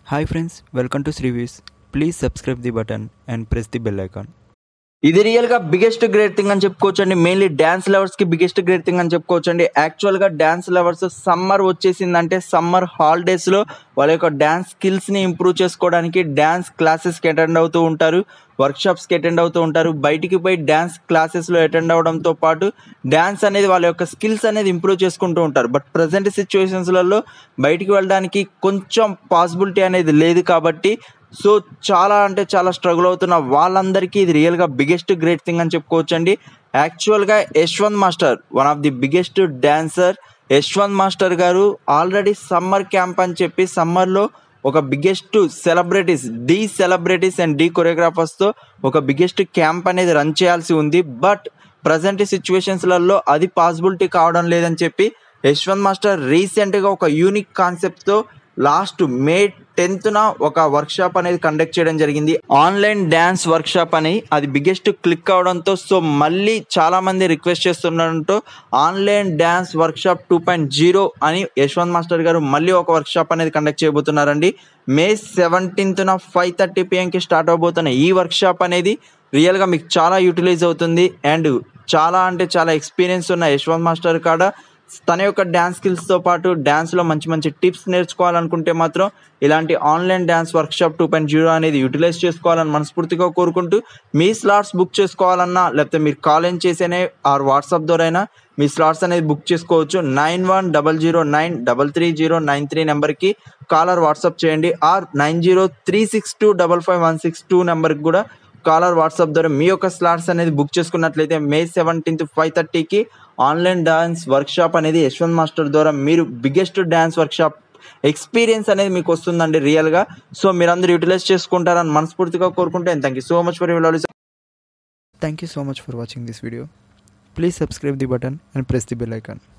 Hi friends, welcome to Srivis. Please subscribe the button and press the bell icon. ఇది real గా biggest great thing అని చెప్పుకోవచ్చు అండి mainly dance lovers కి biggest great thing అని చెప్పుకోవచ్చు అండి యాక్చువల్ గా డాన్స్ లవర్స్ సమ్మర్ వచ్చేసిందంటే సమ్మర్ హాలిడేస్ లో వాళ్ళ యొక్క డాన్స్ స్కిల్స్ ని ఇంప్రూవ్ చేసుకోవడానికి డాన్స్ క్లాసెస్ కి అటెండ్ అవుతూ ఉంటారు వర్క్ షాప్స్ కి అటెండ్ అవుతూ ఉంటారు బయటికి పోయి డాన్స్ క్లాసెస్ లో అటెండ్ అవడంతో పాటు డాన్స్ అనేది వాళ్ళ యొక్క స్కిల్స్ అనేది ఇంప్రూవ్ చేసుకుంటూ ఉంటారు బట్ ప్రజెంట్ సిచ్యువేషన్స్లలో బయటికి వెళ్ళడానికి కొంచెం పాసిబిలిటీ అనేది లేదు కాబట్టి సో చాలా అంటే చాలా స్ట్రగుల్ అవుతున్న వాళ్ళందరికీ ఇది రియల్గా బిగ్గెస్ట్ గ్రేట్ థింగ్ అని చెప్పుకోవచ్చు అండి యాక్చువల్గా Yashwant master one of the biggest dancer Yashwant master garu already summer camp అని చెప్పి సమ్మర్లో ఒక biggest celebrities the celebrities and the కొరియోగ్రాఫర్స్తో ఒక బిగ్గెస్ట్ క్యాంప్ అనేది రన్ చేయాల్సి ఉంది బట్ ప్రజెంట్ సిచ్యువేషన్స్లలో అది పాసిబిలిటీ కావడం లేదని చెప్పి యశ్వంత్ మాస్టర్ రీసెంట్గా ఒక యూనిక్ కాన్సెప్ట్తో లాస్ట్ మే టెన్త్న ఒక వర్క్ షాప్ అనేది కండక్ట్ చేయడం జరిగింది ఆన్లైన్ డ్యాన్స్ వర్క్ షాప్ అని అది బిగ్గెస్ట్ క్లిక్ అవడంతో సో మళ్ళీ చాలా మంది రిక్వెస్ట్ చేస్తుండడంతో online dance workshop two point zero అని యశ్వంత్ మాస్టర్ గారు మళ్ళీ ఒక వర్క్ షాప్ అనేది కండక్ట్ చేయబోతున్నారండి మే సెవెంటీన్త్న ఫైవ్ థర్టీ పిఎంకి స్టార్ట్ అవబోతున్న ఈ వర్క్ షాప్ అనేది రియల్గా మీకు చాలా యూటిలైజ్ అవుతుంది అండ్ చాలా అంటే చాలా ఎక్స్పీరియన్స్ ఉన్న యశ్వంత్ మాస్టర్ కాడ తన యొక్క డ్యాన్స్ స్కిల్స్తో పాటు డ్యాన్స్లో మంచి మంచి టిప్స్ నేర్చుకోవాలనుకుంటే మాత్రం ఇలాంటి online dance workshop two point zero అనేది యూటిలైజ్ చేసుకోవాలని మనస్ఫూర్తిగా కోరుకుంటూ మీ స్లాట్స్ బుక్ చేసుకోవాలన్నా లేకపోతే మీరు కాల్ ఇన్ చేసేనే ఆర్ వాట్సాప్ ద్వారా అయినా మీ స్లాట్స్ అనేది బుక్ చేసుకోవచ్చు nine one double zero nine double three zero nine three నెంబర్కి కాలర్ వాట్సాప్ చేయండి or nine zero three six two double five one six two నెంబర్కి కూడా కాలర్ వాట్సాప్ ద్వారా మీ యొక్క స్లాట్స్ అనేది బుక్ చేసుకున్నట్లయితే మే సెవెంటీన్త్ ఫైవ్ థర్టీకి ఆన్లైన్ డాన్స్ వర్క్షాప్ అనేది యశ్వంత్ మాస్టర్ ద్వారా మీరు బిగ్గెస్ట్ డాన్స్ వర్క్షాప్ ఎక్స్పీరియన్స్ అనేది మీకు వస్తుందండి రియల్గా సో మీరందరూ యూటిలైజ్ చేసుకుంటారని మనస్ఫూర్తిగా కోరుకుంటే thank you so much for your Thank you so much for watching this video. Please subscribe the button and press the bell icon.